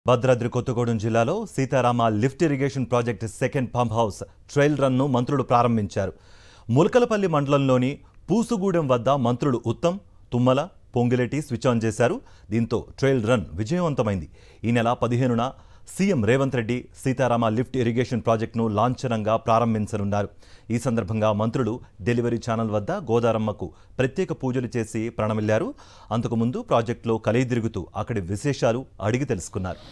భద్రాద్రి కొత్తగూడెం జిల్లాలో Sitarama lift irrigation project second pump house trial రన్ను మంత్రులు ప్రారంభించారు ములకలపల్లి మండలంలోని పూసుగూడెం వద్ద మంత్రులు ఉత్తమ్ తుమ్మల పొంగిరెడ్డి స్విచ్ ఆన్ చేశారు దీంతో ట్రయల్ రన్ విజయవంతమైంది ఈ నెల పదిహేనున CM Revanth Reddy Sitarama lift irrigation ప్రాజెక్టును లాంఛనంగా ప్రారంభించనున్నారు ఈ సందర్భంగా మంత్రులు డెలివరీ ఛానల్ వద్ద గోదారమ్మకు ప్రత్యేక పూజలు చేసి ప్రణమిల్లారు అంతకుముందు ప్రాజెక్టులో కలిదిరుగుతూ అక్కడి విశేషాలు అడిగి తెలుసుకున్నారు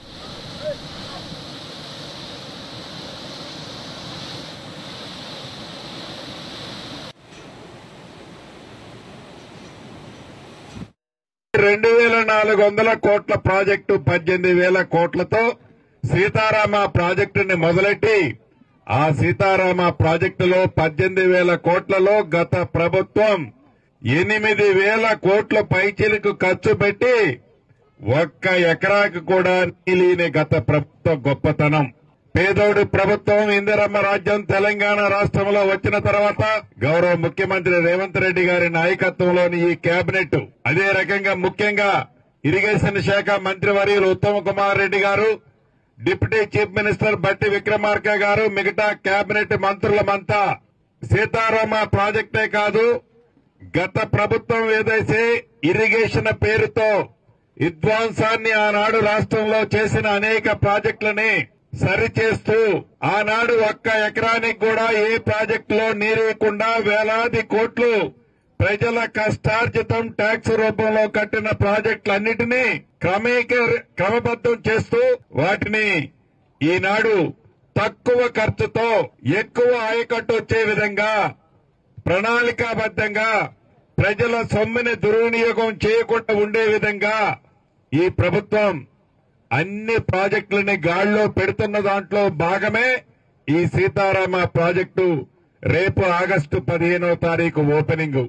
రెండు వేల నాలుగు వందల కోట్ల ప్రాజెక్టు పద్దెనిమిది వేల కోట్లతో సీతారామ ప్రాజెక్టుని మొదలెట్టి ఆ సీతారామ ప్రాజెక్టులో పద్దెనిమిది వేల కోట్లలో గత ప్రభుత్వం ఎనిమిది వేల కోట్ల పైచిలకు ఖర్చు పెట్టి ఒక్క ఎకరాకు కూడా నీలిని గత ప్రభుత్వ గొప్పతనం పేదోడి ప్రభుత్వం ఇందిరమ్మ రాజ్యం తెలంగాణ రాష్ట్రంలో వచ్చిన తర్వాత గౌరవ ముఖ్యమంత్రి రేవంత్ రెడ్డి గారి నాయకత్వంలోని ఈ కేబినెట్ అదే రకంగా ముఖ్యంగా ఇరిగేషన్ శాఖ మంత్రివర్యులు ఉత్తమ్ కుమార్ రెడ్డి గారు డిప్యూటీ చీఫ్ మినిస్టర్ బట్టి విక్రమార్క గారు మిగతా కేబినెట్ మంత్రులమంతా సీతారామ ప్రాజెక్టే కాదు గత ప్రభుత్వం ఏదైతే ఇరిగేషన్ పేరుతో విధ్వంసాన్ని ఆనాడు రాష్ట్రంలో చేసిన అనేక ప్రాజెక్టులని సరిచేస్తూ ఆనాడు ఒక్క ఎకరానికి కూడా ఏ ప్రాజెక్టులో నీరుకుండా వేలాది కోట్లు ప్రజల కష్టార్జితం ట్యాక్స్ రూపంలో కట్టిన ప్రాజెక్టులన్నిటినీ క్రమేక క్రమబద్దం చేస్తూ వాటిని ఈనాడు తక్కువ ఖర్చుతో ఎక్కువ ఆయకట్టు వచ్చే విధంగా ప్రణాళికాబద్దంగా ప్రజల సొమ్ముని దుర్వినియోగం చేయకుండా ఉండే విధంగా ఈ ప్రభుత్వం అన్ని ప్రాజెక్టులని గాడిలో పెడుతున్న దాంట్లో భాగమే ఈ సీతారామ ప్రాజెక్టు రేపు ఆగస్టు పదిహేనో తారీఖు ఓపెనింగ్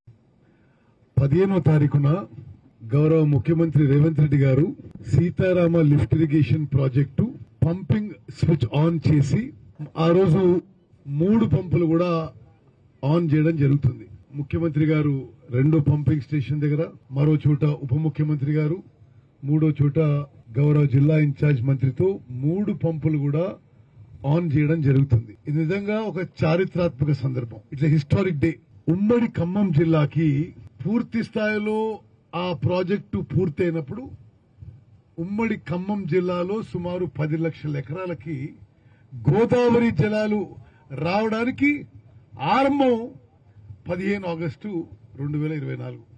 పదిహేనో తారీఖున గౌరవ ముఖ్యమంత్రి రేవంత్ రెడ్డి గారు Sitarama lift irrigation project pumping switch on చేసి ఆ రోజు మూడు పంపులు కూడా ఆన్ చేయడం జరుగుతుంది ముఖ్యమంత్రి గారు రెండో పంపింగ్ స్టేషన్ దగ్గర మరో చోట ఉప ముఖ్యమంత్రి గారు మూడో చోట గౌరవ జిల్లా ఇన్ఛార్జ్ మంత్రితో మూడు పంపులు కూడా ఆన్ చేయడం జరుగుతుంది ఇది నిజంగా ఒక చారిత్రాత్మక సందర్భం ఇట్లా హిస్టారిక్ డే ఉమ్మడి ఖమ్మం జిల్లాకి పూర్తి స్థాయిలో ఆ ప్రాజెక్టు పూర్తయినప్పుడు ఉమ్మడి ఖమ్మం జిల్లాలో సుమారు పది లక్షల ఎకరాలకి గోదావరి జలాలు రావడానికి ఆరంభం పదిహేను ఆగస్టు రెండు వేల ఇరవై నాలుగు